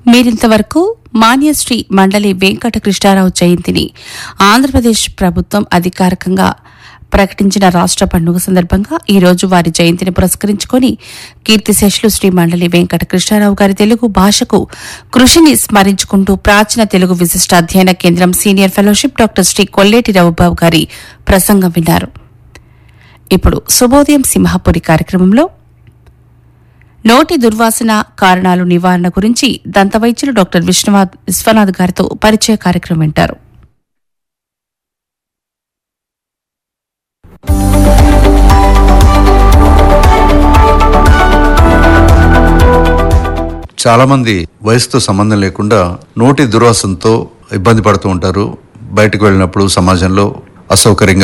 మీరింతవరకు మాన్యశ్రీ మండలి వెంకట కృష్ణారావు జయంతిని ఆంధ్రప్రదేశ్ ప్రభుత్వం అధికారికంగా ప్రకటించిన రాష్ట్ర పండుగ సందర్భంగా ఈ రోజు వారి జయంతిని పురస్కరించుకొని కీర్తిశేషులు శ్రీ మండలి వెంకట కృష్ణారావు గారి తెలుగు భాషకు కృషిని స్మరించుకుంటూ ప్రాచీన తెలుగు విశిష్ట అధ్యయన కేంద్రం senior fellowship doctor Shri Kolleti Raghubabu గారి ప్రసంగం విన్నారు ఇప్పుడు శుభోదయం సింహపురి కార్యక్రమంలో నోటి దుర్వాసన కారణాలు నివారణ గురించి దంతవైద్యులు డాక్టర్ విష్ణునాథ్ విశ్వనాథ్ గారితో పరిచయ కార్యక్రమం వింటారు చాలా మంది వయసుతో సంబంధం లేకుండా నోటి దుర్వాసనతో ఇబ్బంది పడుతూ ఉంటారు బయటకు వెళ్ళినప్పుడు సమాజంలో అసౌకర్యంగా